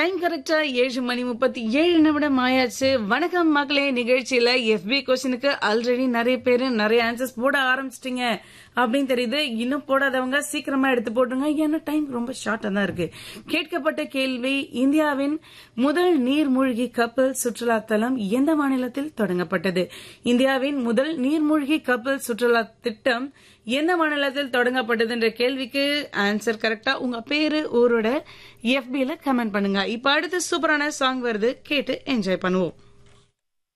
time கரெக்டா ஏழு மணி முப்பத்தி ஏழு நிமிடம் ஆயாச்சு வணக்கம் மக்களே நிகழ்ச்சியில எஃபி கொஸ்டினுக்கு ஆல்ரெடி நிறைய பேரு நிறைய ஆன்சர்ஸ் போட ஆரம்பிச்சிட்டீங்க அப்படின்னு தெரியுது இன்னும் போடாதவங்க சீக்கிரமா எடுத்து போட்டுருங்க ஏன்னா டைம் ரொம்ப ஷார்ட்டா தான் இருக்கு கேட்கப்பட்ட கேள்வி இந்தியாவின் முதல் நீர்மூழ்கி கப்பல் சுற்றுலா தலம் எந்த மாநிலத்தில் தொடங்கப்பட்டது இந்தியாவின் முதல் நீர்மூழ்கி கப்பல் சுற்றுலா திட்டம் எந்த மாநிலத்தில் தொடங்கப்பட்டதுன்ற கேள்விக்கு ஆன்சர் கரெக்டா உங்க பேரு ஊரோட FB ல கமெண்ட் பண்ணுங்க இப்ப அடுத்து சூப்பரான சாங் வருது கேட்டு என்ஜாய் பண்ணுவோம்